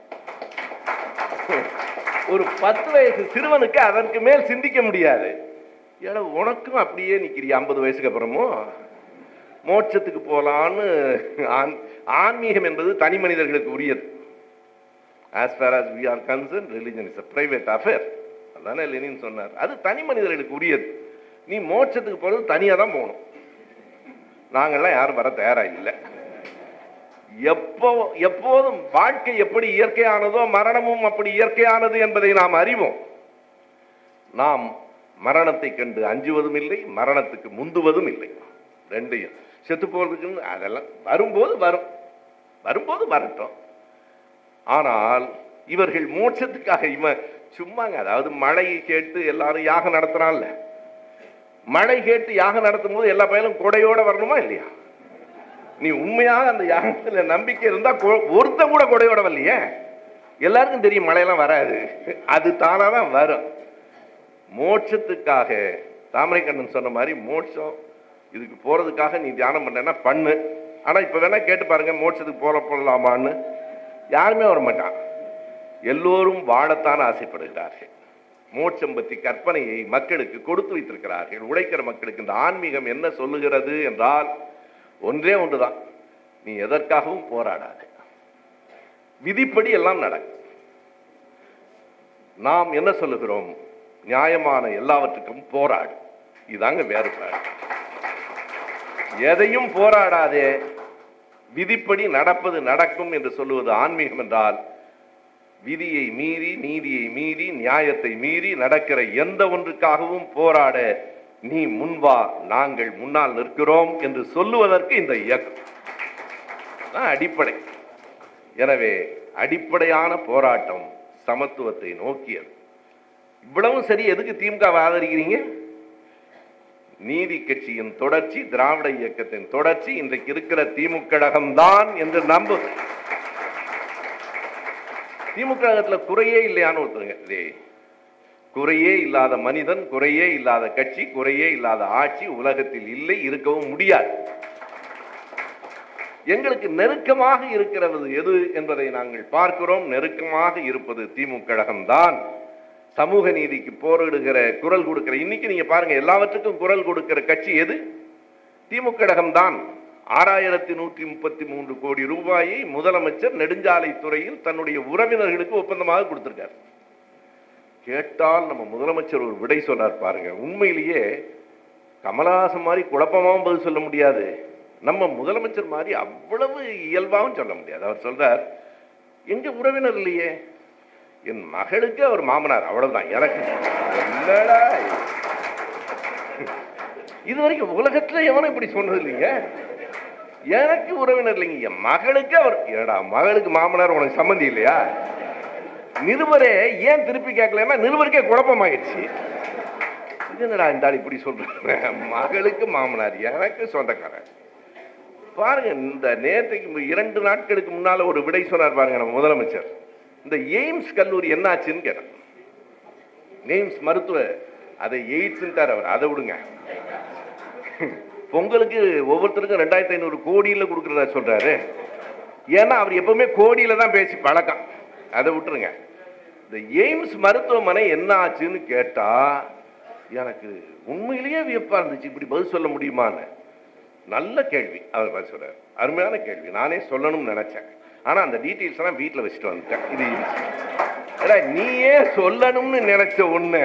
ஒரு பத்து வயசு சிறுவனுக்கு அதற்கு மேல் சிந்திக்க முடியாது ஏடா உனக்கும் அப்படியே நிக்கிறிய ஐம்பது வயசுக்கு அப்புறமும் மோட்சத்துக்கு போலான்னு ஆன்- ஆன்மீகம் என்பது தனி மனிதர்களுக்கு உரியது as far as we are concerned religion is a private affair அதானே லெனின் சொன்னார் அது தனி மனிதர்களுக்கு உரியது நீ மோட்சத்துக்கு போறது தனியா தான் போகணும் நாங்கெல்லாம் யாரும் வர தயாரா இல்லை எப்போ எப்போதும் வாழ்க்கை எப்படி இயற்கையானதோ மரணமும் அப்படி இயற்கையானது என்பதை நாம் அறிவோம் நாம் மரணத்தை கண்டு அஞ்சுவதும் இல்லை மரணத்துக்கு முந்துவதும் இல்லை ரெண்டையும் செத்து போறதுக்கு அதெல்லாம் வரும்போது வரும் வரும்போது வரட்டும் ஆனால் இவர்கள் மோட்சத்துக்காக இவன் சும்மாங்க அதாவது மழையை கேட்டு எல்லாரும் யாகம் நடத்துறான்ல மழை கேட்டு யாகம் நடத்தும் போது எல்லா பயிலும் கொடையோட வரணுமா இல்லையா நீ உண்மையாக அந்த யாகத்துல நம்பிக்கை இருந்தா கொ- ஒருத்தன் கூட கொடையோட வரலையே எல்லாருக்கும் தெரியும் மழையெல்லாம் வராது அது தானா தான் வரும் மோட்சத்துக்காக தாமரைக்கண்ணன் சொன்ன மாதிரி மோட்சம் இதுக்கு போறதுக்காக நீ தியானம் பண்ணேன்னா பண்ணு ஆனா இப்ப வேணா கேட்டு பாருங்க மோட்சத்துக்கு போற போடலாமான்னு யாருமே வர மாட்டான் எல்லோரும் வாழத்தான் ஆசைப்படுகிறார்கள் மோட்சம் பற்றி கற்பனையை மக்களுக்கு கொடுத்து வைத்திருக்கிறார்கள் உழைக்கிற மக்களுக்கு இந்த ஆன்மீகம் என்ன சொல்லுகிறது என்றால் ஒன்றே ஒன்றுதான் நீ எதற்காகவும் போராடாது விதிப்படி எல்லாம் நடக்கும் நாம் என்ன சொல்லுகிறோம் நியாயமான எல்லாவற்றுக்கும் போராடு இதாங்க வேறுபாடு எதையும் போராடாதே விதிப்படி நடப்பது நடக்கும் என்று சொல்லுவது ஆன்மீகம் என்றால் விதியை மீறி நீதியை மீறி நியாயத்தை மீறி நடக்கிற எந்த ஒன்றுக்காகவும் போராட நீ முன்வா நாங்கள் முன்னால் நிற்கிறோம் என்று சொல்லுவதற்கு இந்த இயக்கம் தான் அடிப்படை எனவே அடிப்படையான போராட்டம் சமத்துவத்தை நோக்கியது இவ்வளவும் சரி எதுக்கு திமுக வை ஆதரிக்கிறீங்க நீதி கட்சியின் தொடர்ச்சி திராவிட இயக்கத்தின் தொடர்ச்சி இன்றைக்கு இருக்கிற திமுக கழகம்தான் என்று நம்பு திமுக கழகத்துல குறையே இல்லையான்னு ஒருத்தருங்க டேய், குறையே இல்லாத மனிதன் குறையே இல்லாத கட்சி குறையே இல்லாத ஆட்சி உலகத்தில் இல்லை இருக்கவும் முடியாது எங்களுக்கு நெருக்கமாக இருக்கிறது எது என்பதை நாங்கள் பார்க்கிறோம் நெருக்கமாக இருப்பது திமுக கழகம்தான் சமூக நீதிக்கு போரிடுகிற குரல் கொடுக்கிற இன்னைக்கு நீங்க பாருங்க எல்லாவற்றுக்கும் குரல் கொடுக்கிற கட்சி எது திமுக கழகம்தான் ஆறாயிரத்தி நூற்றி முப்பத்தி மூன்று கோடி ரூபாயை முதலமைச்சர் நெடுஞ்சாலை துறையில் தன்னுடைய உறவினர்களுக்கு ஒப்பந்தமாக கொடுத்திருக்கார் கேட்டால் நம்ம முதலமைச்சர் ஒரு விடை சொன்னார் பாருங்க உண்மையிலேயே கமலஹாசன் மாதிரி குழப்பமாவும் பதில் சொல்ல முடியாது நம்ம முதலமைச்சர் மாதிரி அவ்வளவு இயல்பாவும் சொல்ல முடியாது அவர் சொல்றார் எங்க உறவினர் இல்லையே என் மகளுக்கு அவர் மாமனார் அவ்வளவுதான் எனக்கு என்னடா இது? இது வரைக்கும் உலகத்துல எவனும் இப்படி சொன்னது இல்லைங்க எனக்கு உறவினர் இல்லைங்க என் மகளுக்கு அவர் ஏடா மகளுக்கு மாமனார் உனக்கு சம்மந்தி இல்லையா நிருபரே ஏன் திருப்பி கேட்கலன்னா நிருபருக்கே குழப்பமாயிடுச்சு இது என்னடா இந்த ஆள் இப்படி சொல்றாங்க மகளுக்கு மாமனார் எனக்கு சொந்தக்காரன் பாருங்க இந்த நேற்றுக்கு இரண்டு நாட்களுக்கு முன்னால ஒரு விடை சொன்னார் பாருங்க நம்ம முதலமைச்சர் இந்த எய்ம்ஸ் கல்லூரி என்னாச்சுன்னு கேட்டேன் எய்ம்ஸ் மருத்துவ அதை எய்ட்ஸ்ன்ட்டார் அவர் அதை விடுங்க பொங்கலுக்கு ஒவ்வொருத்தருக்கும் ரெண்டாயிரத்தி ஐநூறு கோடியில் கொடுக்குறதா சொல்றாரு ஏன்னா அவர் எப்பவுமே கோடியில தான் பேசி பழக்கம் அதை விட்டுருங்க இந்த எய்ம்ஸ் மருத்துவமனை என்ன ஆச்சுன்னு கேட்டா எனக்கு உண்மையிலேயே வியப்பா இருந்துச்சு இப்படி பதில் சொல்ல முடியுமான்னு நல்ல கேள்வி அவர் பதில் சொல்றாரு அருமையான கேள்வி நானே சொல்லணும்னு நினைச்சேன் ஆனா அந்த டீட்டெயில்ஸ் எல்லாம் வீட்டில் வச்சுட்டு வந்துட்டேன் இது ஏடா, நீயே சொல்லணும்னு நினைச்ச ஒண்ணு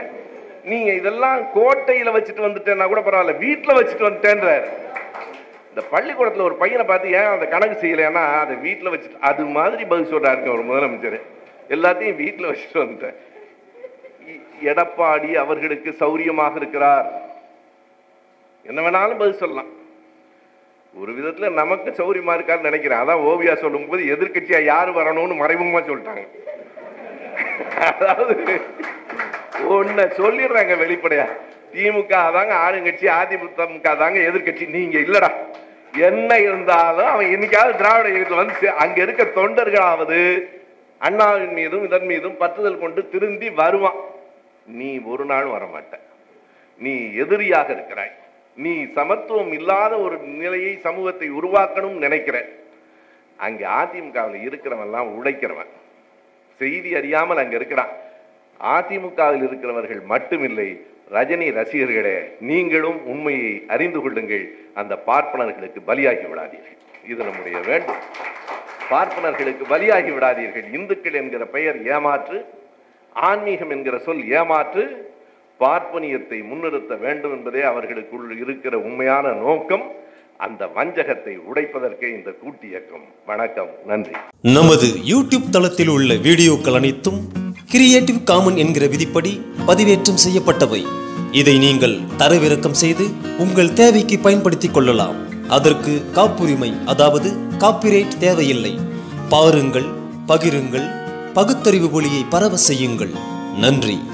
நீங்க இதெல்லாம் கோட்டையில வச்சுட்டு வந்துட்டேன்னா கூட பரவாயில்ல வீட்டுல வச்சுட்டு வந்துட்டேன்றாரு இந்த பள்ளிக்கூடத்துல ஒரு பையனை பார்த்து ஏன் அந்த கணக்கு செய்யலைன்னா அதை வீட்டுல வச்சுட்டு அது மாதிரி பதில் சொல்றாருங்க ஒரு முதலமைச்சர் எல்லாத்தையும் வீட்டுல வச்சுட்டு வந்துட்டேன் இ- எடப்பாடி அவர்களுக்கு சௌரியமாக இருக்கிறார் என்ன வேணாலும் பதில் சொல்லலாம் ஒரு விதத்துல நமக்கு சௌரியமா இருக்கான்னு நினைக்கிறேன் அதான் ஓவியா சொல்லும்போது எதிர்க்கட்சியா யாரு வரணும்னு மறைமுகமா சொல்லிட்டாங்க அதாவது ஒன்ன சொல்லிடுறாங்க வெளிப்படையா திமுக தாங்க ஆளுங்கட்சி அதிமுக தாங்க எதிர்க்கட்சி நீங்க இல்லடா என்ன இருந்தாலும் அவன் என்னைக்காவது திராவிட இயக்கத்துல வந்து சே- அங்க இருக்க தொண்டர்களாவது அண்ணாவின் மீதும் இதன் மீதும் பற்றுதல் கொண்டு திருந்தி வருவான் நீ ஒரு நாள் வரமாட்ட நீ எதிரியாக இருக்கிறாய் நீ சமத்துவம் இல்லாத ஒரு நிலையை சமூகத்தை உருவாக்கணும் நினைக்கிற அங்க அதிமுகவில் இருக்கிறவன் எல்லாம் உழைக்கிறவன் செய்தி அறியாமல் அங்க இருக்கிறான் அதிமுகவில் இருக்கிறவர்கள் மட்டுமில்லை ரஜினி ரசிகர்களே நீங்களும் உண்மையை அறிந்து கொள்ளுங்கள் அந்த பார்ப்பனர்களுக்கு பலியாகி விடாதீர்கள் இது நம்முடைய வேண்டும் பார்ப்பனர்களுக்கு பலியாகி விடாதீர்கள் இந்துக்கள் என்கிற பெயர் ஏமாற்று ஆன்மீகம் என்கிற சொல் ஏமாற்று பார்ப்பனியத்தை முன்னிறுத்த வேண்டும் என்பதே அவர்களுக்குள் இருக்கிற உண்மையான நோக்கம் அந்த வஞ்சகத்தை உடைப்பதற்கே இந்த கூட்டு இயக்கம் வணக்கம் நன்றி நமது யூடியூப் தளத்தில் உள்ள வீடியோக்கள் அனைத்தும் கிரியேட்டிவ் காமன் என்கிற விதிப்படி பதிவேற்றம் செய்யப்பட்டவை இதை நீங்கள் தரவிறக்கம் செய்து உங்கள் தேவைக்கு பயன்படுத்திக் கொள்ளலாம் அதற்கு காப்புரிமை அதாவது காப்பிரைட் தேவையில்லை பாருங்கள் பகிருங்கள் பகுத்தறிவு ஒளியை பரவ செய்யுங்கள் நன்றி